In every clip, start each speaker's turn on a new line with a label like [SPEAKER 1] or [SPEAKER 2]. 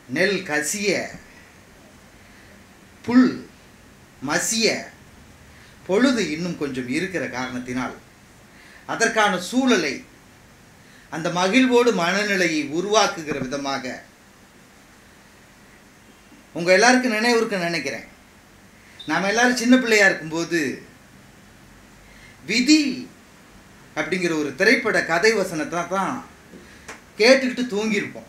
[SPEAKER 1] நெல் கசிய புல் மசிய பொழுது இன்னும் கொஞ்சம் இருக்கிற காரணத்தினால் அதற்கான சூழலை அந்த மகிழ்வோடு மனநிலையை உருவாக்குகிற விதமாக உங்க எல்லாருக்கும் நினைவு இருக்குன்னு நினைக்கிறேன் நாம் எல்லாரும் சின்ன பிள்ளையா இருக்கும்போது விதி அப்படிங்கிற ஒரு திரைப்பட கதை வசனத்தை தான் கேட்டுக்கிட்டு தூங்கியிருப்போம்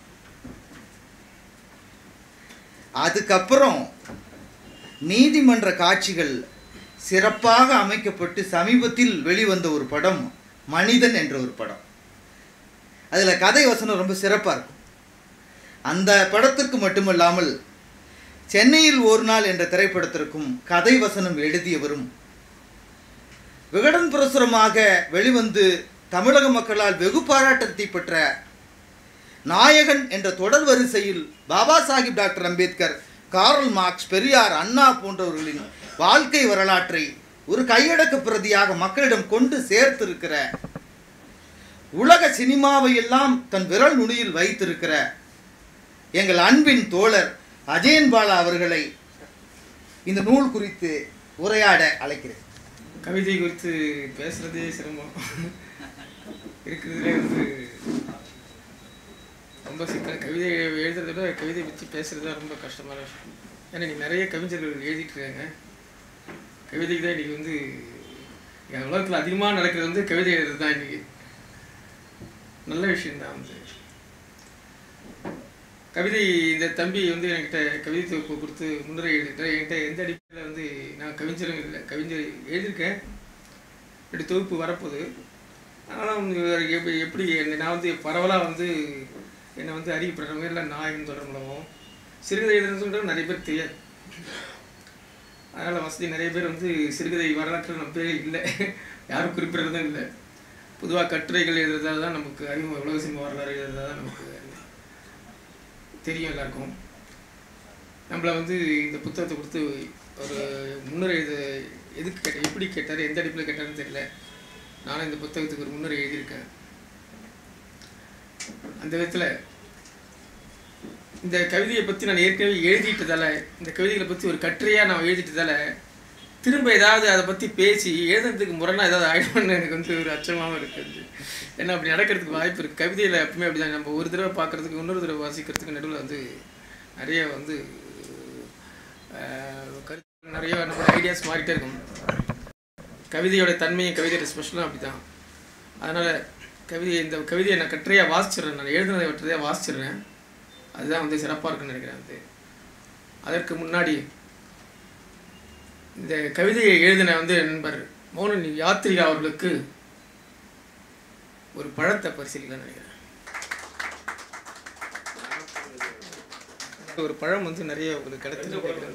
[SPEAKER 1] அதுக்கப்புறம் நீதிமன்ற காட்சிகள் சிறப்பாக அமைக்கப்பட்டு சமீபத்தில் வெளிவந்த ஒரு படம் மனிதன் என்ற ஒரு படம் அதில் கதை வசனம் ரொம்ப சிறப்பாக இருக்கும் அந்த படத்திற்கு மட்டுமல்லாமல் சென்னையில் ஒரு நாள் என்ற திரைப்படத்திற்கும் கதை வசனம் எழுதியவரும் விகடன் பிரசுரமாக வெளிவந்து தமிழக மக்களால் வெகு பாராட்டத்தை பெற்ற நாயகன் என்ற தொடர் வரிசையில் Baba Saheb doctor Ambedkar Karl Marx Periyar Anna போன்றவர்களின் வாழ்க்கை வரலாற்றை ஒரு கையடக்க பிரதியாக மக்களிடம் கொண்டு சேர்த்திருக்கிற உலக சினிமாவை எல்லாம் தன் விரல் நுனியில் வைத்திருக்கிற எங்கள் அன்பின் தோழர் அஜயன் பாலா அவர்களை இந்த நூல் குறித்து உரையாட அழைக்கிறேன்
[SPEAKER 2] கவிதை குறித்து பேசுறதே சிரமம் இருக்கிறதுலே வந்து ரொம்ப சிக்கல் கவிதை எழுதுறத விட கவிதை பற்றி பேசுறது தான் ரொம்ப கஷ்டமான விஷயம் ஏன்னா நீ நிறைய கவிஞர்கள் எழுதிட்டு இருக்காங்க கவிதைக்கு தான் இன்னைக்கு வந்து என் உலகத்தில் அதிகமாக நடக்கிறது வந்து கவிதை எழுதுறது தான் இன்னைக்கு நல்ல விஷயம்தான் வந்து கவிதை இந்த தம்பி வந்து என்கிட்ட கவிதை தொகுப்பு கொடுத்து முன்னுரை எழுதிட்டேன் என்கிட்ட எந்த அடிப்படையில் வந்து நான் கவிஞரும் இல்லை கவிஞர் எழுதியிருக்கேன் இப்படி தொகுப்பு வரப்போகுது ஆனால் எப்படி எப்படி என்னை நான் வந்து பரவலாக வந்து என்னை வந்து அறியப்படுறவங்க இல்லை நாயகன் தொடர் மூலமும் சிறுகதை எழுதுறது நிறைய பேர் தெரியாது அதனால் வசதி நிறைய பேர் வந்து சிறுகதை வரலாற்றில் நம்ம பேரே இல்லை யாரும் குறிப்பிடுறதும் இல்லை பொதுவாக கட்டுரைகள் எழுதுறதால தான் நமக்கு அறிமுகம் உலக சினிமா வரலாறு எழுதுறதா தான் நமக்கு தெரியும் எல்லாருக்கும் நம்மளை வந்து இந்த புத்தகத்தை கொடுத்து ஒரு முன்னுரை எழுத எதுக்கு கேட்ட எப்படி கேட்டார் எந்த அடிப்பில் கேட்டாருன்னு தெரியல நானும் இந்த புத்தகத்துக்கு ஒரு முன்னுரை எழுதியிருக்கேன் அந்த விதத்தில் இந்த கவிதையை பற்றி நான் ஏற்கனவே எழுதிட்டதால இந்த கவிதைகளை பற்றி ஒரு கட்டுரையாக நான் எழுதிட்டதால திரும்ப ஏதாவது அதை பற்றி பேசி எழுதுறதுக்கு முரணாக ஏதாவது ஆகிடும்னு எனக்கு வந்து ஒரு அச்சமாகவும் இருக்குது ஏன்னா அப்படி நடக்கிறதுக்கு வாய்ப்பு இருக்குது கவிதையில் எப்பவுமே அப்படி தான் நம்ம ஒரு தடவை பார்க்குறதுக்கு இன்னொரு தடவை வாசிக்கிறதுக்கு நடுவில் வந்து நிறைய வந்து ஆஹ், கருத்து நிறைய நம்ம ஐடியாஸ் மாறிட்டே இருக்கும் கவிதையோட தன்மையும் கவிதையோட ஸ்பெஷலும் அப்படி தான் அதனால் கவிதை இந்த கவிதையை நான் கட்டுரையாக வாசிச்சிடுறேன் நான் எழுதுனதை விட்டுறதையாக வாசிச்சிடுறேன் அதுதான் வந்து சிறப்பாக இருக்குன்னு நினைக்கிறேன் வந்து அதற்கு முன்னாடி இந்த கவிதையை எழுதின வந்து நண்பர் மௌன யாத்திரிகா அவர்களுக்கு ஒரு பழத்தை பரிசீலிக்கலாம்னு நினைக்கிறேன் ஒரு பழம் வந்து நிறைய ஒரு கிடைச்சிட்டு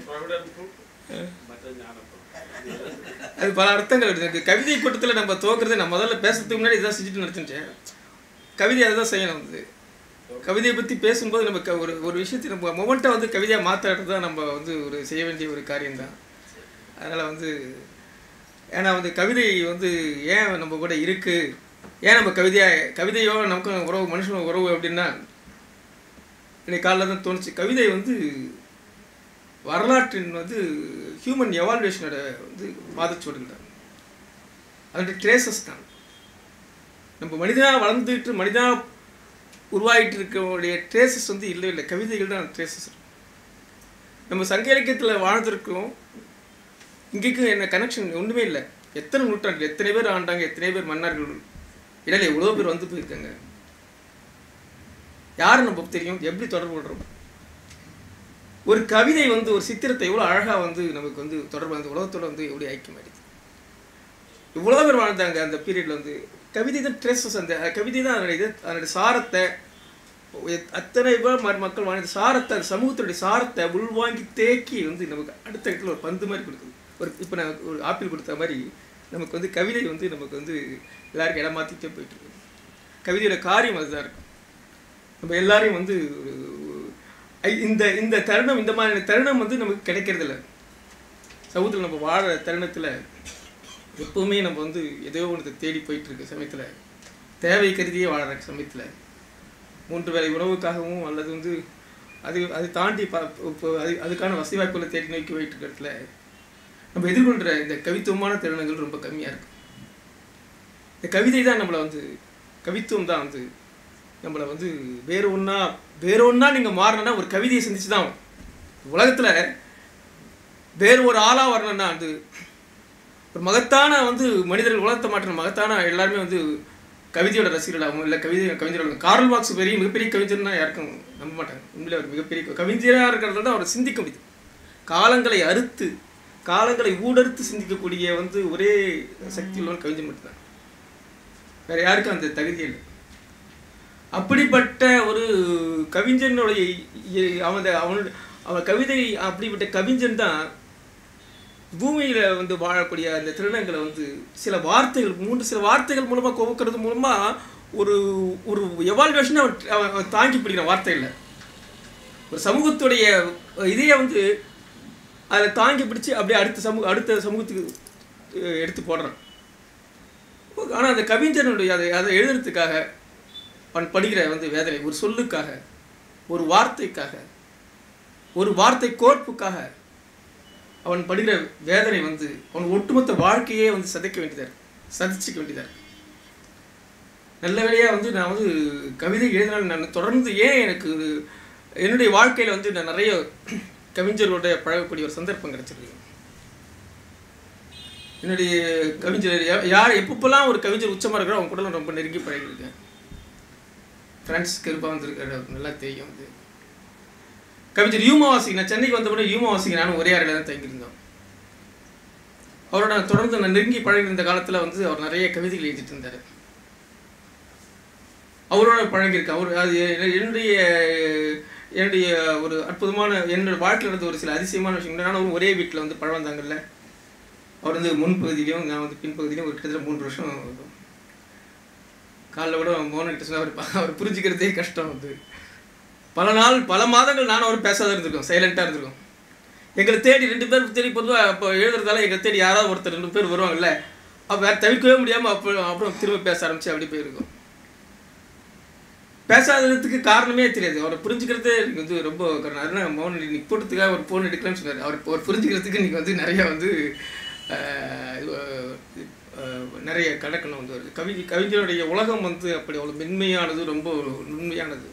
[SPEAKER 2] அது பல அர்த்தங்கள் இருக்கு கவிதை கூட்டத்தில் நம்ம துவக்கிறது நான் முதல்ல பேசுறதுக்கு முன்னாடி இதான் செஞ்சுட்டு நினச்சிட்டேன் கவிதை அதை தான் செய்யணும் வந்து கவிதையை பற்றி பேசும்போது நம்ம க- ஒரு ஒரு விஷயத்தை நம்ம மொமெண்ட்டை வந்து கவிதையாக மாற்றாடுறது தான் நம்ம வந்து ஒரு செய்ய வேண்டிய ஒரு காரியம்தான் அதனால் வந்து ஏன்னா வந்து கவிதை வந்து ஏன் நம்ம கூட இருக்குது ஏன் நம்ம கவிதையாக கவிதையோ நமக்கும் உறவு மனுஷனோட உறவு அப்படின்னா இன்னைக்கு காலைல தான் தோணுச்சு கவிதை வந்து வரலாற்றின் வந்து ஹியூமன் எவால்வேஷனோட வந்து பாதச்சுவடுகள் தான் அதோட ட்ரேசஸ் தான் நம்ம மனிதனாக வளர்ந்துட்டு மனிதனாக உருவாகிட்டு இருக்கக்கூடிய ட்ரேசஸ் வந்து இல்லை இல்லை கவிதைகள் தான் ட்ரேசஸ் நம்ம சங்க இலக்கியத்தில் வாழ்ந்திருக்கோம் இங்கேக்கும் என்ன கனெக்ஷன் ஒன்றுமே இல்லை எத்தனை நூற்றாண்டு எத்தனை பேர் ஆண்டாங்க எத்தனை பேர் மன்னர்கள் இடையில எவ்வளோ பேர் வந்து போயிருக்காங்க யார் நம்ம தெரியும் எப்படி தொடர்பு கொள்றோம் ஒரு கவிதை வந்து ஒரு சித்திரத்தை எவ்வளோ அழகாக வந்து நமக்கு வந்து தொடர்பு அந்த உலகத்தோட வந்து எப்படி ஐக்கியமாயிடுது இவ்வளோ பேர் வாழ்ந்தாங்க அந்த பீரியட்ல வந்து கவிதை தான் ட்ரெஸ்ஸஸ் அந்த கவிதை தான் அதனுடைய இது அதனுடைய சாரத்தை எத்- அத்தனை பேர் ம- மக்கள் வாழ்ந்த சாரத்தை அந்த சமூகத்துடைய சாரத்தை உள்வாங்கி தேக்கி வந்து நமக்கு அடுத்த இடத்துல ஒரு பந்து மாதிரி கொடுக்குது ஒரு இப்போ நான் ஒரு ஆப்பிள் கொடுத்த மாதிரி நமக்கு வந்து கவிதை வந்து நமக்கு வந்து எல்லாருக்கும் இடம் மாற்றிட்டே போயிட்டு இருக்கு கவிதையோட காரியம் அதுதான் இருக்கும் நம்ம எல்லாரையும் வந்து ஒரு ஐ- இந்த இந்த தருணம் இந்த மாதிரியான தருணம் வந்து நமக்கு கிடைக்கிறது இல்ல சமூகத்தில் நம்ம வாழ தருணத்தில் எப்பவுமே நம்ம வந்து ஏதோ ஒன்று தேடி போயிட்டு இருக்க சமயத்தில் தேவை கருதியே வாழற சமயத்தில் மூன்று வேளை உணவுக்காகவும் அல்லது வந்து அது அதை தாண்டி ப இப்போ அது அதுக்கான வசதி வாய்ப்புகளை தேடி நோக்கி போயிட்டு இருக்க இடத்துல நம்ம எதிர்கொள்கிற இந்த கவித்துவமான தருணங்கள் ரொம்ப கம்மியாக இருக்கும் இந்த கவிதை தான் நம்மளை வந்து கவித்துவம் தான் வந்து நம்மளை வந்து வேற ஒன்றா வேற ஒன்றா நீங்கள் மாறணும்னா ஒரு கவிதையை சிந்திச்சு தான் உலகத்தில் வேறு ஒரு ஆளாக வரணும்னா வந்து ஒரு மகத்தான வந்து மனிதர்கள் உலகத்தை மாற்ற மகத்தான எல்லாருமே வந்து கவிதையோட ரசிகர்களாகவும் இல்லை கவிதை கவிஞர்கள் கார்ல் மார்க்ஸ் பெரிய மிகப்பெரிய கவிஞர்னா யாருக்கும் நம்ப மாட்டாங்க உண்மையிலே அவர் மிகப்பெரிய கவிஞராக இருக்கிறது தான் அவர் சிந்திக்க முடியுது காலங்களை அறுத்து காலங்களை ஊடறுத்து சிந்திக்கக்கூடிய வந்து ஒரே சக்தி உள்ளவன் கவிஞர் மட்டும்தான் வேற யாருக்கும் அந்த தகுதி இல்லை அப்படிப்பட்ட ஒரு கவிஞனுடைய இ- அவன் அவன் அவன் கவிதை அப்படிப்பட்ட கவிஞன் தான் பூமியில வந்து வாழக்கூடிய அந்த திருநங்களை வந்து சில வார்த்தைகள் மூன்று சில வார்த்தைகள் மூலமா கோவுக்கிறது மூலமா ஒரு ஒரு எவால்வேஷனை அவன் அவன் அவன் தாங்கி பிடிக்கிற வார்த்தை இல்லை ஒரு சமூகத்துடைய இதையே வந்து அதை தாங்கி பிடிச்சு அப்படியே அடுத்த சமூக அடுத்த சமூகத்துக்கு அஹ், எடுத்து போடுறான் ஆனால் அந்த கவிஞனுடைய அதை அதை எழுதுறதுக்காக அவன் படுகிற வந்து வேதனை ஒரு சொல்லுக்காக ஒரு வார்த்தைக்காக ஒரு வார்த்தை கோர்ப்புக்காக அவன் படுகிற வேதனை வந்து அவன் ஒட்டுமொத்த வாழ்க்கையே வந்து சதைக்க வேண்டியதாக இருக்கு சதிச்சுக்க வேண்டியதாக இருக்கு நல்ல வேளையாக வந்து நான் வந்து கவிதை எழுதினால் நான் தொடர்ந்து ஏன் எனக்கு என்னுடைய வாழ்க்கையில் வந்து நான் நிறைய கவிஞர்களோட பழகக்கூடிய ஒரு சந்தர்ப்பம் கிடைச்சிருக்கு என்னுடைய கவிஞர் யா- யார் எப்பப்பெல்லாம் ஒரு கவிஞர் உச்சமாக இருக்கிறோ அவங்க கூட நான் ரொம்ப நெருங்கி பழகியிருக்கேன் ஃப்ரான்சிஸ் கிருபா வந்திருக்காரு அவருக்கு நல்லா தெரியும் வந்து கவிஞர் யூமாவாசி நான் சென்னைக்கு வந்தபோது யூமாவாசிக்கு நானும் ஒரே அறையில் தான் தங்கியிருந்தோம் அவரோட நான் தொடர்ந்து நான் நெருங்கி பழகியிருந்த காலத்தில் வந்து அவர் நிறைய கவிதைகள் எழுதிட்டு இருந்தார் அவரோட பழகியிருக்கேன் அவர் அது எ- என்னுடைய என்னுடைய ஒரு அற்புதமான என்னோட வாழ்க்கையில் நடந்த ஒரு சில அதிசயமான விஷயம் நானும் ஒரே வீட்டில் வந்து பழம் வந்தாங்கல்ல அவர் வந்து முன்பகுதியிலையும் நான் வந்து பின்பகுதியிலையும் ஒரு கிட்டத்தட்ட மூன்று வருஷம் காலைல கூட மோகன் கிட்ட சொன்னா அவர் ப- அவர் புரிஞ்சுக்கிறதே கஷ்டம் வந்து பல நாள் பல மாதங்கள் நானும் அவர் பேசாத இருந்திருக்கோம் சைலண்ட்டாக இருந்திருக்கோம் எங்களை தேடி ரெண்டு பேர் தேடி பொதுவாக அப்போ எழுதுறதால எங்களை தேடி யாராவது ஒருத்தர் ரெண்டு பேர் வருவாங்கல்ல அப்போ வேறு தவிர்க்கவே முடியாமல் அப்போ அப்புறம் திரும்ப பேச ஆரம்பிச்சு அப்படி போயிருக்கோம் பேசாததுக்கு காரணமே தெரியாது அவரை புரிஞ்சுக்கிறதே எனக்கு வந்து ரொம்ப காரணம் அதனால் மோகன் நீ போட்டதுக்காக அவர் ஃபோன் எடுக்கலன்னு சொன்னார் அவர் அவர் புரிஞ்சுக்கிறதுக்கு நீங்கள் வந்து நிறைய வந்து ஆஹ், இது, ஆஹ், நிறைய கடக்கணும் வந்து வருது கவி கவிஞருடைய உலகம் வந்து அப்படி அவ்வளோ மென்மையானது ரொம்ப ஒரு நுண்மையானது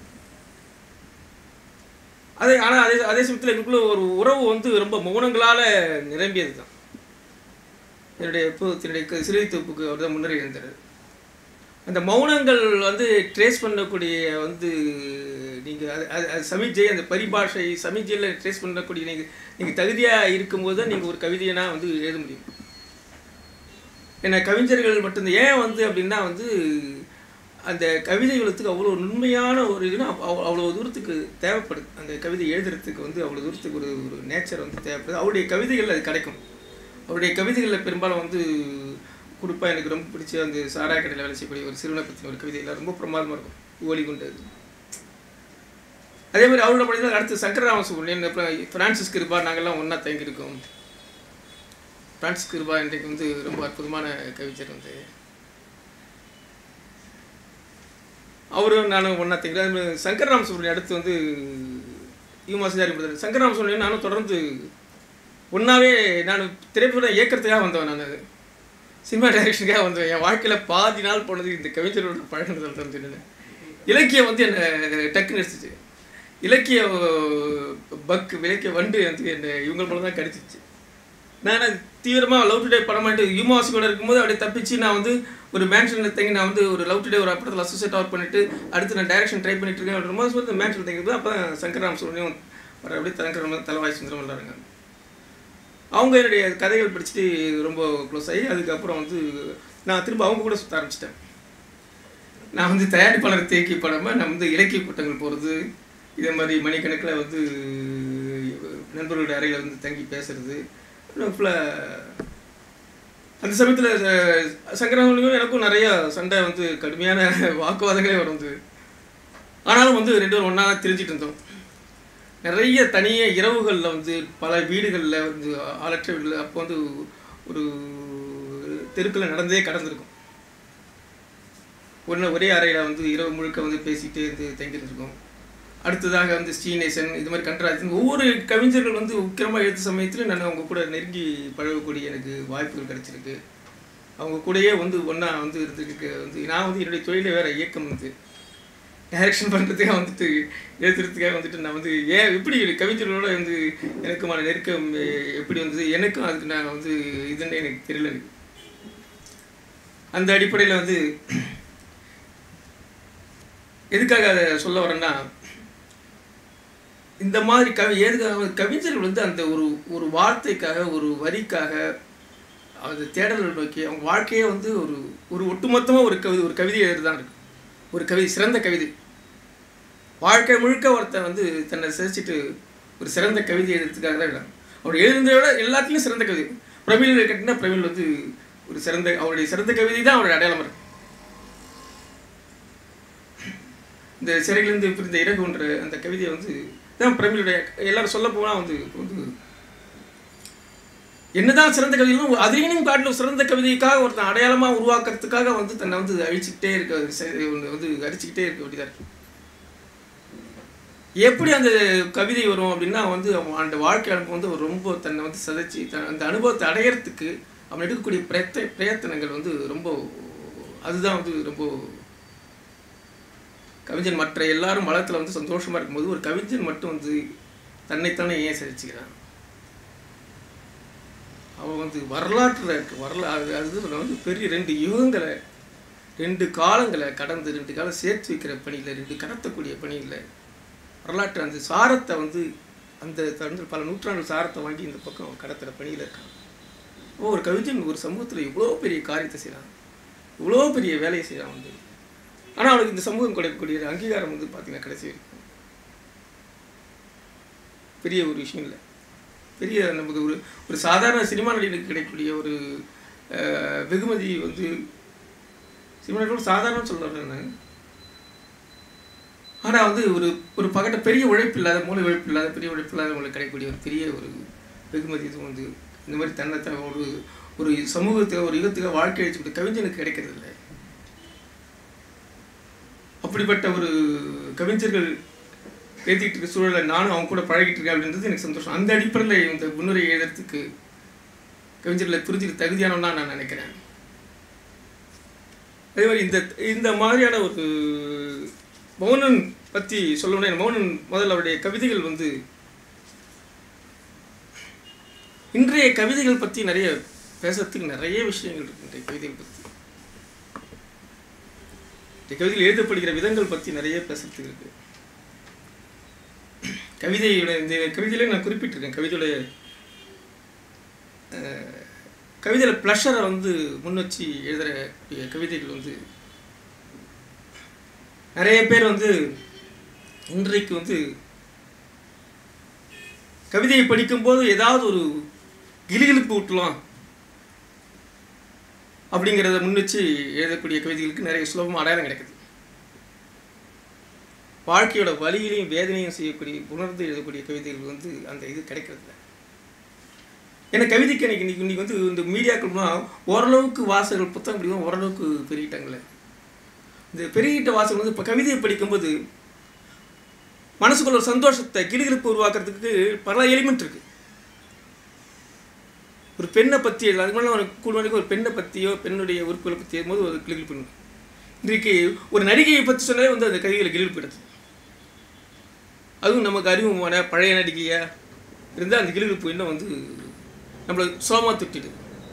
[SPEAKER 2] அதே ஆனால் அதே அதே சமயத்தில் எங்களுக்குள்ள ஒரு உறவு வந்து ரொம்ப மௌனங்களால் நிரம்பியது தான் என்னுடைய இப்போ என்னுடைய க- சிறுவை தொகுப்புக்கு அவர் தான் முன்னரே இருந்தார் அந்த மௌனங்கள் வந்து ட்ரேஸ் பண்ணக்கூடிய வந்து நீங்கள் அது அது அது சமிஜை அந்த பரிபாஷை சமிஜையில் ட்ரேஸ் பண்ணக்கூடிய நீங்கள் நீங்கள் தகுதியாக இருக்கும்போது தான் நீங்கள் ஒரு கவிதையனா வந்து எழுத முடியும் ஏன்னா கவிஞர்கள் மட்டும்தான் ஏன் வந்து அப்படின்னா வந்து அந்த கவிதைகளுக்கு அவ்வளோ நுண்மையான ஒரு இதுனா அவ்- அவ்வளோ தூரத்துக்கு தேவைப்படுது அந்த கவிதை எழுதுறதுக்கு வந்து அவ்வளோ தூரத்துக்கு ஒரு ஒரு நேச்சர் வந்து தேவைப்படுது அவருடைய கவிதைகள் அது கிடைக்கும் அவருடைய கவிதைகளில் பெரும்பாலும் வந்து குறிப்பாக எனக்கு ரொம்ப பிடிச்ச அந்த சாரா கடையில் வேலை செய்யக்கூடிய ஒரு சிறுவனை பற்றின ஒரு கவிதையில் ரொம்ப பிரமாதமாக இருக்கும் ஓலி கொண்டு அது அதே மாதிரி அவரோட படித்தா அடுத்து சங்கரராம சுப்ரமணியன் அப்புறம் பிரான்சிஸ் கிருபா நாங்கள்லாம் ஒன்றா தங்கியிருக்கோம் பிரான்சிஸ் கிருபா இன்றைக்கு வந்து ரொம்ப அற்புதமான கவிஞர் வந்து அவரும் நானும் ஒன்றா தங்கிறேன் சங்கரராம சுப்ரமணியன் அடுத்து வந்து யூமாசிதாரி பிரதர் சங்கரராம சுப்ரமணியன் நானும் தொடர்ந்து ஒன்றாவே நான் திரைப்படம் இயக்கிறதுக்காக வந்தவன் நான் சினிமா டைரக்ஷனுக்காக வந்தவன் என் வாழ்க்கையில் பாதி நாள் போனது இந்த கவிஞரோட பழகினதால் தான் தெரியும் இலக்கியம் வந்து என்னை டக்குன்னு எடுத்துச்சு இலக்கிய பக் இலக்கிய வண்டு வந்து என்னை இவங்க மூலம் தான் கடிச்சிச்சு நான் தீவிரமாக லவ் டுடே படம் பண்ணிட்டு யூமாவாசி கூட இருக்கும்போது அப்படியே தப்பிச்சு நான் வந்து ஒரு மேன்ஷனில் தங்கி நான் வந்து ஒரு லவ் டுடே ஒரு படத்தில் அசோசியேட் ஒர்க் பண்ணிட்டு அடுத்து நான் டைரக்ஷன் ட்ரை பண்ணிட்டு இருக்கேன் அப்படின்ற மாதிரி சொல்லி மேன்ஷனில் தங்கிட்டு அப்போ சங்கராம் சுரணியும் வர அப்படியே தலங்கரம் தலைவாய் சுந்தரம் எல்லாருங்க அவங்க என்னுடைய கதைகள் படிச்சுட்டு ரொம்ப க்ளோஸ் ஆகி அதுக்கப்புறம் வந்து நான் திரும்ப அவங்க கூட சுற்ற ஆரம்பிச்சிட்டேன் நான் வந்து தயாரிப்பாளர் தேக்கி படாமல் நான் வந்து இலக்கிய கூட்டங்கள் போகிறது இதே மாதிரி மணிக்கணக்கில் வந்து நண்பர்களுடைய அறையில் வந்து தங்கி பேசுறது ஃபுல்லாக அந்த சமயத்தில் சங்கரங்களுக்கும் எனக்கும் நிறைய சண்டை வந்து கடுமையான வாக்குவாதங்களே வரும் வந்து ஆனாலும் வந்து ரெண்டு பேரும் ஒன்றா தான் தெரிஞ்சிட்டு இருந்தோம் நிறைய தனிய இரவுகளில் வந்து பல வீடுகளில் வந்து ஆளற்ற வீடுகள் அப்போ வந்து ஒரு தெருக்களில் நடந்தே கடந்திருக்கும் ஒன்று ஒரே அறையில் வந்து இரவு முழுக்க வந்து பேசிகிட்டே இருந்து தங்கியிருந்துருக்கோம் அடுத்ததாக வந்து ஸ்ரீநேசன் இது மாதிரி கண்டராஜன் ஒவ்வொரு கவிஞர்கள் வந்து உக்கிரமாக எழுத்த சமயத்தில் நான் அவங்க கூட நெருங்கி பழகக்கூடிய எனக்கு வாய்ப்புகள் கிடைச்சிருக்கு அவங்க கூடயே வந்து ஒன்றா வந்து இருந்துருக்கு வந்து நான் வந்து என்னுடைய தொழிலே வேறு இயக்கம் வந்து டைரக்ஷன் பண்ணுறதுக்காக வந்துட்டு எழுதுறதுக்காக வந்துட்டு நான் வந்து ஏன் எப்படி கவிஞர்களோட வந்து எனக்குமான நெருக்கம் எ- எப்படி வந்தது எனக்கும் அதுக்கு நான் வந்து இதுன்னு எனக்கு தெரியல எனக்கு அந்த அடிப்படையில் வந்து எதுக்காக அதை சொல்ல வரேன்னா இந்த மாதிரி கவி எதுக்காக கவிஞர்கள் வந்து அந்த ஒரு ஒரு வார்த்தைக்காக ஒரு வரிக்காக அந்த தேடலை நோக்கி அவங்க வாழ்க்கையே வந்து ஒரு ஒரு ஒட்டுமொத்தமாக ஒரு கவிதை ஒரு கவிதை எழுதுதான் இருக்கு ஒரு கவிதை சிறந்த கவிதை வாழ்க்கை முழுக்க ஒருத்தன் வந்து தன்னை சிதைச்சிட்டு ஒரு சிறந்த கவிதை எழுதுறதுக்காக தான் எழுதுறான் அவர் எழுதுறதை விட எல்லாத்துலேயும் சிறந்த கவிதை பிரமிழ் கேட்டிங்கன்னா பிரமிழ் வந்து ஒரு சிறந்த அவருடைய சிறந்த கவிதை தான் அவருடைய அடையாளம் இருக்கு இந்த சிறையிலிருந்து பிரிந்த இறகுன்ற அந்த கவிதையை வந்து தான் பிரமிழுடைய எல்லாரும் சொல்ல போனால் வந்து வந்து என்னதான் சிறந்த கவிதைகளும் அதையும் காட்டிலும் சிறந்த கவிதைக்காக ஒருத்தன் அடையாளமாக உருவாக்குறதுக்காக வந்து தன்னை வந்து அழிச்சுக்கிட்டே இருக்க செ- வந்து அடிச்சுக்கிட்டே இருக்க வேண்டியதாக இருக்கு எப்படி அந்த கவிதை வரும் அப்படின்னா வந்து அவன் அந்த வாழ்க்கை அனுபவம் வந்து அவர் ரொம்ப தன்னை வந்து சதைச்சி தன் அந்த அனுபவத்தை அடையறதுக்கு அவன் எடுக்கக்கூடிய பிரயத்த பிரயத்தனங்கள் வந்து ரொம்ப அதுதான் வந்து ரொம்ப கவிஞன் மற்ற எல்லாரும் வளத்தில் வந்து சந்தோஷமா இருக்கும்போது ஒரு கவிஞன் மட்டும் வந்து தன்னைத்தானே ஏன் சிதைச்சிக்கிறான் அவன் வந்து வரலாற்றில் இருக்கு வரலாறு அது வந்து பெரிய ரெண்டு யுகங்களை ரெண்டு காலங்களை கடந்து ரெண்டு காலம் சேர்த்து வைக்கிற பணியில் ரெண்டு கடத்தக்கூடிய பணியில் வரலாற்று அந்த சாரத்தை வந்து அந்த வந்து பல நூற்றாண்டு சாரத்தை வாங்கி இந்த பக்கம் கடத்துகிற பணியில் இருக்கான் அப்போ ஒரு கவிஞன் ஒரு சமூகத்தில் இவ்வளோ பெரிய காரியத்தை செய்கிறான் இவ்வளோ பெரிய வேலையை செய்கிறான் வந்து ஆனால் அவனுக்கு இந்த சமூகம் கொடுக்கக்கூடிய அங்கீகாரம் வந்து பார்த்தீங்கன்னா கடைசி வரைக்கும் பெரிய ஒரு விஷயம் இல்லை பெரிய நமக்கு ஒரு ஒரு சாதாரண சினிமா நடிகனுக்கு கிடைக்கக்கூடிய ஒரு அஹ், வெகுமதி வந்து சினிமா நடிகர் சாதாரண சொல்கிறேன் நான் ஆனால் வந்து ஒரு ஒரு பகட்ட பெரிய உழைப்பு இல்லாத மூளை உழைப்பு இல்லாத பெரிய உழைப்பு இல்லாதவங்களுக்கு கிடைக்கக்கூடிய ஒரு பெரிய ஒரு வெகுமதி இது வந்து இந்த மாதிரி தன்னை ஒரு ஒரு சமூகத்தை ஒரு யுகத்துக்கு வாழ்க்கை அழிச்சுக்கிட்ட கவிஞனுக்கு கிடைக்கிறது இல்லை அப்படிப்பட்ட ஒரு கவிஞர்கள் பேசிக்கிட்டு இருக்க சூழலை நானும் அவங்க கூட பழகிட்டு இருக்கேன் அப்படின்றது எனக்கு சந்தோஷம் அந்த அடிப்படையில் இந்த முன்னுரை எழுதுறதுக்கு கவிஞர்களை புரிஞ்சுக்க தகுதியானவனா நான் நினைக்கிறேன் அதே மாதிரி இந்த இந்த மாதிரியான ஒரு மௌனன் பற்றி சொல்லணும்னா மௌனன் முதல்ல அவருடைய கவிதைகள் வந்து இன்றைய கவிதைகள் பற்றி நிறைய பேசுறதுக்கு நிறைய விஷயங்கள் இருக்கு இன்றைய கவிதைகள் பற்றி இந்த கவிதையில் எழுதப்படுகிற விதங்கள் பற்றி நிறைய பேசுறதுக்கு இருக்கு கவிதையோட இந்த கவிதையில நான் குறிப்பிட்டிருக்கேன் கவிதையோட அஹ், கவிதையில ப்ளஷரை வந்து முன் வச்சு எழுதுகிற கவிதைகள் வந்து நிறைய பேர் வந்து இன்றைக்கு வந்து கவிதையை படிக்கும்போது ஏதாவது ஒரு கிலுகிலுப்பு ஊட்டலாம் அப்படிங்கிறத முன் வச்சு எழுதக்கூடிய கவிதைகளுக்கு நிறைய சுலபமாக அடையாளம் கிடைக்குது வாழ்க்கையோட வலியிலையும் வேதனையும் செய்யக்கூடிய உணர்ந்து எழுதக்கூடிய கவிதைகள் வந்து அந்த இது கிடைக்கிறது இல்ல. ஏன்னா கவிதைக்கு எனக்கு இன்னைக்கு இன்னைக்கு வந்து இந்த மீடியாக்கள்னா ஓரளவுக்கு வாசகர்கள் புத்தகம் படிக்கும் ஓரளவுக்கு பெருகிட்டாங்களே இந்த பெருகிட்ட வாசகங்கள் வந்து இப்போ கவிதையை படிக்கும்போது மனசுக்குள்ள ஒரு சந்தோஷத்தை கிளுகிழுப்பு உருவாக்குறதுக்கு பல எலிமெண்ட் இருக்கு ஒரு பெண்ணை பற்றி எழுத அதுக்கு முன்னாடி ஒரு கூடுதலுக்கு ஒரு பெண்ணை பற்றியோ பெண்ணுடைய உறுப்புகளை பற்றி எழுதும்போது ஒரு கிளிகிழிப்பு இருக்கும். இன்றைக்கு ஒரு நடிகையை பற்றி சொன்னாலே வந்து அந்த கவிதையில் கிளிகிழிப்பு எடுத்து அதுவும் நமக்கு அறிமுகமான பழைய நடிகையா இருந்தால் அந்த கிளிகிழிப்பு இன்னும் வந்து நம்மளை சுலமாக துட்டிடுது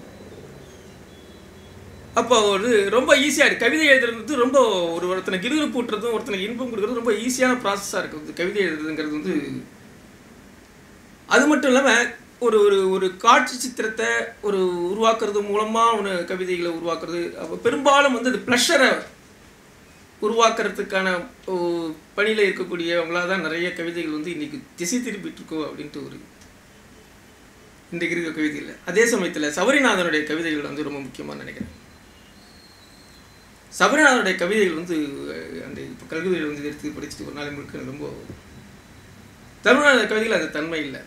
[SPEAKER 2] அப்போ ஒரு ரொம்ப ஈஸியாக கவிதை எழுதுறது ரொம்ப ஒரு ஒருத்தனை கிருகிருப்பு ஊட்டுறதும் ஒருத்தனுக்கு இன்பம் கொடுக்குறதும் ரொம்ப ஈஸியான ப்ராசஸாக இருக்குது கவிதை எழுதுறதுங்கிறது வந்து அது மட்டும் இல்லாமல் ஒரு ஒரு ஒரு காட்சி சித்திரத்தை ஒரு உருவாக்குறது மூலமாக ஒன்று கவிதைகளை உருவாக்குறது அப்போ பெரும்பாலும் வந்து அது ப்ளஷரை உருவாக்குறதுக்கான பணியில் இருக்கக்கூடியவங்களாக தான் நிறைய கவிதைகள் வந்து இன்னைக்கு திசை திருப்பிட்டு இருக்கோ அப்படின்ட்டு ஒரு இன்றைக்கு இருக்கிற கவிதைகள் அதே சமயத்தில் சபரிநாதனுடைய கவிதைகள் வந்து ரொம்ப முக்கியமாக நினைக்கிறேன் சபரிநாதனுடைய கவிதைகள் வந்து அஹ், அந்த இப்போ கல்வியில் வந்து எடுத்து படிச்சுட்டு ஒரு நாள் முழுக்க எனக்கு ரொம்ப தமிழ்நாடு கவிதைகள் அந்த தன்மை இல்லை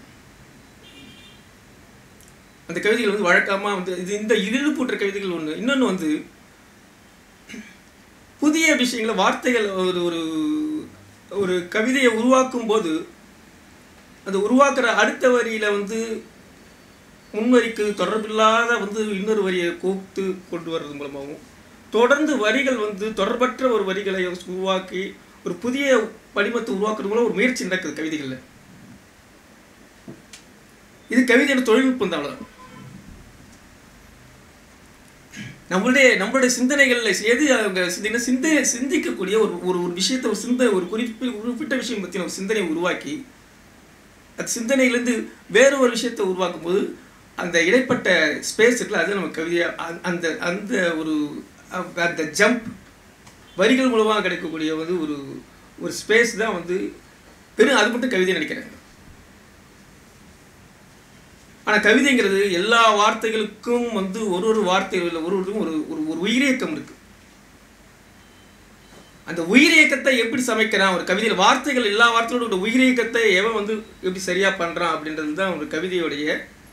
[SPEAKER 2] அந்த கவிதைகள் வந்து வழக்கமாக வந்து இது இந்த இழிவு போன்ற கவிதைகள் ஒன்று இன்னொன்று வந்து புதிய விஷயங்களை வார்த்தைகள் ஒரு ஒரு ஒரு கவிதையை உருவாக்கும் போது அந்த உருவாக்குற அடுத்த வரியில வந்து முன்வரிக்கு தொடர்பில்லாத வந்து இன்னொரு வரியை கோர்த்து கொண்டு வர்றது மூலமாகவும் தொடர்ந்து வரிகள் வந்து தொடர்பற்ற ஒரு வரிகளை உருவாக்கி ஒரு புதிய படிமத்தை உருவாக்குறது மூலம் ஒரு முயற்சி நடக்குது கவிதைகளில் இது கவிதையோட தொழில்நுட்பம் தான் அவ்வளவுதான். நம்மளுடைய நம்மளுடைய சிந்தனைகளில் எது அவங்க சிந்தனை சிந்தனை சிந்திக்கக்கூடிய ஒரு ஒரு ஒரு விஷயத்தை ஒரு சிந்தனை ஒரு குறிப்பி குறிப்பிட்ட விஷயம் பற்றின ஒரு சிந்தனையை உருவாக்கி அந்த சிந்தனையிலேருந்து வேற ஒரு விஷயத்தை உருவாக்கும் போது அந்த இடைப்பட்ட ஸ்பேஸ் இருக்குல்ல அது நம்ம கவிதையாக அந்த அந்த ஒரு அ- அந்த ஜம்ப் வரிகள் மூலமாக கிடைக்கக்கூடிய வந்து ஒரு ஒரு ஸ்பேஸ் தான் வந்து வெறும் அது மட்டும் கவிதை நினைக்கிறேன் ஆனால் கவிதைங்கிறது எல்லா வார்த்தைகளுக்கும் வந்து ஒரு ஒரு வார்த்தைகளில் ஒரு ஒரு ஒரு ஒரு ஒரு உயிரியக்கம் இருக்கு அந்த உயிரியக்கத்தை எப்படி சமைக்கிறான் ஒரு கவிதையில் வார்த்தைகள் எல்லா வார்த்தையோட ஒரு உயிரியக்கத்தை எவன் வந்து எப்படி சரியா பண்றான் அப்படின்றது தான் ஒரு கவிதையுடைய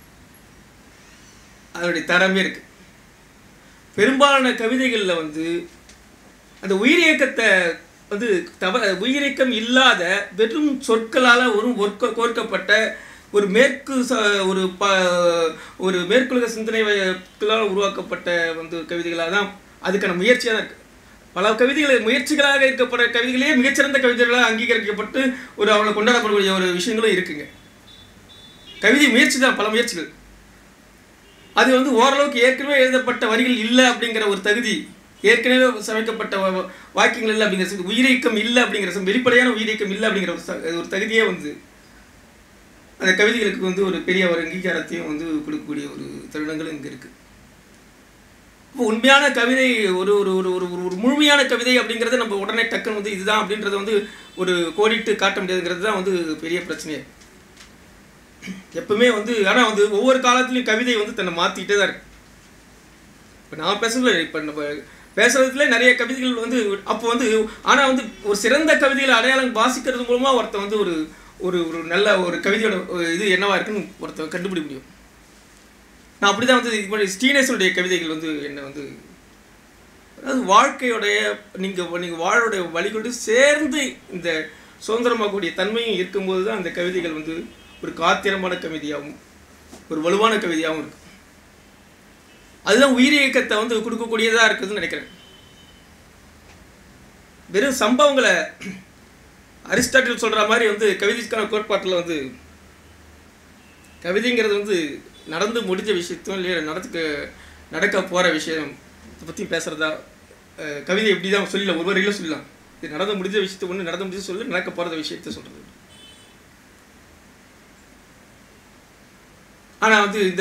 [SPEAKER 2] அதனுடைய தரமே இருக்கு பெரும்பாலான கவிதைகளில் வந்து அந்த உயிரியக்கத்தை வந்து தவ உயிரியக்கம் இல்லாத வெறும் சொற்களால் ஒரு ஒர்க்க கோர்க்கப்பட்ட ஒரு மேற்கு ச ஒரு ப ஒரு மேற்குலக சிந்தனை வயக்களால் உருவாக்கப்பட்ட வந்து கவிதைகளாக தான் அதுக்கான முயற்சியாக தான் இருக்கு பல கவிதைகள் முயற்சிகளாக இருக்கப்படுற கவிதைகளே மிகச்சிறந்த கவிதைகளாக அங்கீகரிக்கப்பட்டு ஒரு அவளை கொண்டாடப்படக்கூடிய ஒரு விஷயங்களும் இருக்குங்க கவிதை முயற்சி தான் பல முயற்சிகள் அது வந்து ஓரளவுக்கு ஏற்கனவே எழுதப்பட்ட வரிகள் இல்லை அப்படிங்கிற ஒரு தகுதி ஏற்கனவே சமைக்கப்பட்ட வா- வாக்கியங்கள் இல்லை அப்படிங்கிற ச- உயிரியக்கம் இல்லை அப்படிங்கிற ச- வெளிப்படையான உயிரியக்கம் இல்லை அப்படிங்கிற ஒரு ச- ஒரு தகுதியே வந்து அந்த கவிதைகளுக்கு வந்து ஒரு பெரிய ஒரு அங்கீகாரத்தையும் வந்து கொடுக்கக்கூடிய ஒரு தருணங்கள் இங்கே இருக்கு இப்போ உண்மையான கவிதை ஒரு ஒரு ஒரு ஒரு ஒரு ஒரு முழுமையான கவிதை அப்படிங்கிறத நம்ம உடனே டக்குன்னு வந்து இதுதான் அப்படின்றத வந்து ஒரு கோடிட்டு காட்ட முடியாதுங்கிறது தான் வந்து பெரிய பிரச்சனையே எப்பவுமே வந்து ஆனால் வந்து ஒவ்வொரு காலத்துலையும் கவிதை வந்து தன்னை மாற்றிக்கிட்டே தான் இருக்கு இப்போ நான் பேசல இப்போ நம்ம பேசுறதுல நிறைய கவிதைகள் வந்து அப்போ வந்து ஆனால் வந்து ஒரு சிறந்த கவிதைகளை அடையாளம் வாசிக்கிறது மூலமாக ஒருத்தன் வந்து ஒரு ஒரு ஒரு நல்ல ஒரு கவிதையோட ஒரு இது என்னவா இருக்குன்னு ஒருத்தன் கண்டுபிடிக்க முடியும் நான் அப்படி தான் வந்து இது மாதிரி ஸ்ரீநேசனுடைய கவிதைகள் வந்து என்ன வந்து அதாவது வாழ்க்கையோடைய நீங்கள் நீங்கள் வாழோடைய வழிகளோடு சேர்ந்து இந்த சுதந்திரமாகக்கூடிய தன்மையும் இருக்கும்போது தான் அந்த கவிதைகள் வந்து ஒரு காத்திரமான கவிதையாகவும் ஒரு வலுவான கவிதையாகவும் இருக்கு அதுதான் உயிரியக்கத்தை வந்து கொடுக்கக்கூடியதாக இருக்குதுன்னு நினைக்கிறேன் வெறும் சம்பவங்களை அரிஸ்டாட்டில் சொல்கிற மாதிரி வந்து கவிதைக்கான கோட்பாட்டில் வந்து கவிதைங்கிறது வந்து நடந்து முடிஞ்ச விஷயத்தும் இல்லையா நடத்துக்க நடக்க போகிற விஷயம் இதை பற்றி பேசுகிறதா கவிதை எப்படி தான் சொல்லலாம் ஒரு வரையில சொல்லலாம் இது நடந்து முடிஞ்ச விஷயத்தை ஒன்று நடந்து முடிஞ்ச சொல்லி நடக்க போகிற விஷயத்த சொல்கிறது ஆனால் வந்து இந்த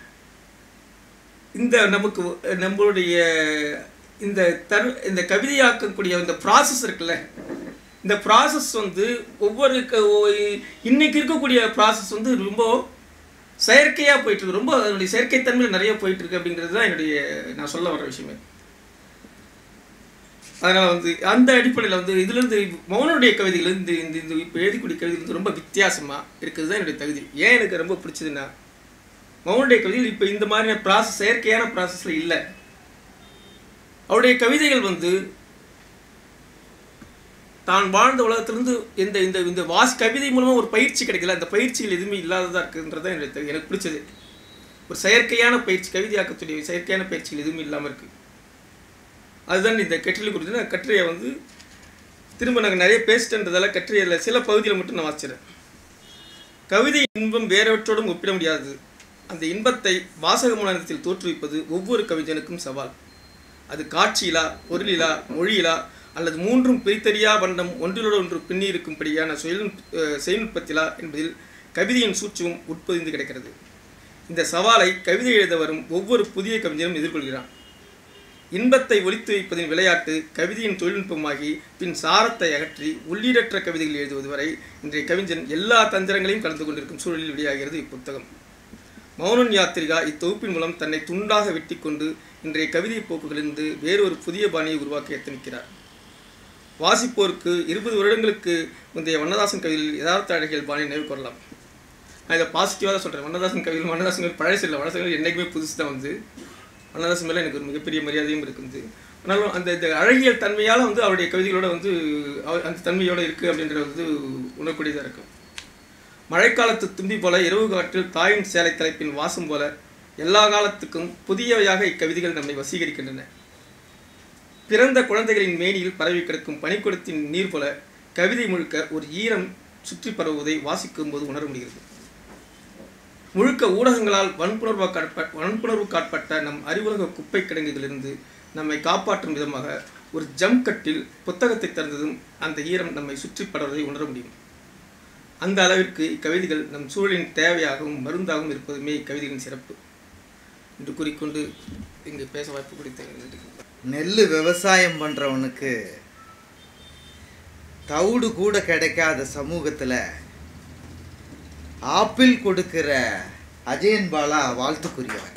[SPEAKER 2] இந்த நமக்கு நம்மளுடைய இந்த தரு இந்த கவிதையாக்கக்கூடிய இந்த ப்ராசஸ் இருக்குல்ல இந்த ப்ராசஸ் வந்து ஒவ்வொரு க- ஒ- இன்னைக்கு இருக்கக்கூடிய ப்ராசஸ் வந்து ரொம்ப செயற்கையாக போயிட்டு இருக்கு ரொம்ப அதனுடைய செயற்கைத்தன்மையில் நிறைய போயிட்டு இருக்கு அப்படிங்கிறது தான் என்னுடைய நான் சொல்ல வர விஷயமே அதனால் வந்து அந்த அடிப்படையில் வந்து இதுலேருந்து மௌனனுடைய கவிதைகள் இந்த இந்த இந்த இப்போ எழுதிக்கூடிய கவிதைகள் வந்து ரொம்ப வித்தியாசமாக இருக்குது தான் என்னுடைய தகுதி ஏன் எனக்கு ரொம்ப பிடிச்சதுன்னா மௌனுடைய கவிதைகள் இப்போ இந்த மாதிரியான ப்ராசஸ் செயற்கையான ப்ராசஸில் இல்லை அவருடைய கவிதைகள் வந்து தான் வாழ்ந்த உலகத்திலிருந்து இந்த இந்த இந்த வாசி கவிதை மூலமாக ஒரு பயிற்சி கிடைக்கல அந்த பயிற்சிகள் எதுவுமே இல்லாததாக இருக்குன்றது தான் என்னுடைய தகுதி. எனக்கு பிடிச்சது ஒரு செயற்கையான பயிற்சி கவிதையாக்கக்கூடிய செயற்கையான பயிற்சிகள் எதுவுமே இல்லாமல் இருக்குது அதுதான் இந்த கட்டுரை குறித்து நான் கட்டுரையை வந்து திரும்ப நாங்கள் நிறைய பேசிட்டன்றதால கட்டுரையில் சில பகுதியில் மட்டும் நான் வாசிச்சிடறேன் கவிதை இன்பம் வேறவற்றோடும் ஒப்பிட முடியாதது அந்த இன்பத்தை வாசக மூலத்தில் தோற்றுவிப்பது ஒவ்வொரு கவிஞனுக்கும் சவால் அது காட்சியிலா பொருளிலா மொழியிலா அல்லது மூன்றும் பிரித்தறியா வண்ணம் ஒன்றிலோடு ஒன்று பின்னி இருக்கும்படியான செயல் செயல்நுட்பத்திலா என்பதில் கவிதையின் சூட்சமும் உட்பொதிந்து கிடக்கிறது இந்த சவாலை கவிதை எழுத வரும் ஒவ்வொரு புதிய கவிஞரும் எதிர்கொள்கிறான் இன்பத்தை ஒலித்து வைப்பதின் விளையாட்டு கவிதையின் தொழில்நுட்பமாகி பின் சாரத்தை அகற்றி உள்ளீடற்ற கவிதைகள் எழுதுவது வரை இன்றைய கவிஞன் எல்லா தந்திரங்களையும் கலந்து கொண்டிருக்கும் சூழலில் வெளியாகிறது இப்புத்தகம் மௌனன் யாத்திரிகா இத்தொகுப்பின் மூலம் தன்னை துண்டாக வெட்டி கொண்டு இன்றைய கவிதை போக்குகளிலிருந்து வேறொரு புதிய பாணியை உருவாக்க எத்தனிக்கிறார் வாசிப்போருக்கு இருபது வருடங்களுக்கு முந்தைய வண்ணதாசன் கவிதையில் யதார்த்த அழகியல் பாணியை நினைவு கூறலாம் நான் இதை பாசிட்டிவாக தான் சொல்கிறேன் வண்ணதாசன் கவிதையில் வண்ணதாசன் கவிதை பழசு இல்லை வண்ணதாசன் கவிதை என்றைக்குமே புதுசு தான் வந்து வண்ணதாசன் மேலே எனக்கு ஒரு மிகப்பெரிய மரியாதையும் இருக்குது ஆனாலும் அந்த இந்த அழகியல் தன்மையால் வந்து அவருடைய கவிதைகளோட வந்து அவ- அந்த தன்மையோடு இருக்குது அப்படின்றது வந்து உணரக்கூடியதாக இருக்கும் மழைக்காலத்து தும்பி போல இரவு காற்றில் தாயின் சேலை தலைப்பின் வாசம் போல எல்லா காலத்துக்கும் புதியவையாக இக்கவிதைகள் நம்மை வசீகரிக்கின்றன பிறந்த குழந்தைகளின் மேனியில் பரவி கிடக்கும் பனிக்குடத்தின் நீர் போல கவிதை முழுக்க ஒரு ஈரம் சுற்றி பரவுவதை வாசிக்கும் போது உணர முடிகிறது முழுக்க ஊடகங்களால் வன்புணர்வு காட்ப வன்புணர்வு காட்பட்ட நம் அறிவுலக குப்பை கிடங்குகளிலிருந்து நம்மை காப்பாற்றும் விதமாக ஒரு ஜம் கட்டில் புத்தகத்தை திறந்ததும் அந்த ஈரம் நம்மை சுற்றி படுவதை உணர முடியும் அந்த அளவிற்கு இக்கவிதைகள் நம் சூழலின் தேவையாகவும் மருந்தாகவும் இருப்பதுமே இக்கவிதைகளின் சிறப்பு என்று கூறிக்கொண்டு இங்கு பேச வாய்ப்பு கொடுத்த
[SPEAKER 1] நெல் விவசாயம் பண்ணுறவனுக்கு தவிடு கூட கிடைக்காத சமூகத்தில் ஆப்பிள் கொடுக்கிற அஜயன் பாலா வாழ்த்துக்குரியவன்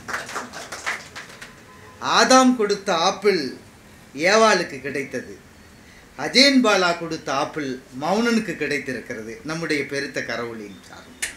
[SPEAKER 1] ஆதாம் கொடுத்த ஆப்பிள் ஏவாளுக்கு கிடைத்தது அஜயன் பாலா கொடுத்த ஆப்பிள் மௌனனுக்கு கிடைத்திருக்கிறது நம்முடைய பெருத்த கரவொலியின் சார்பு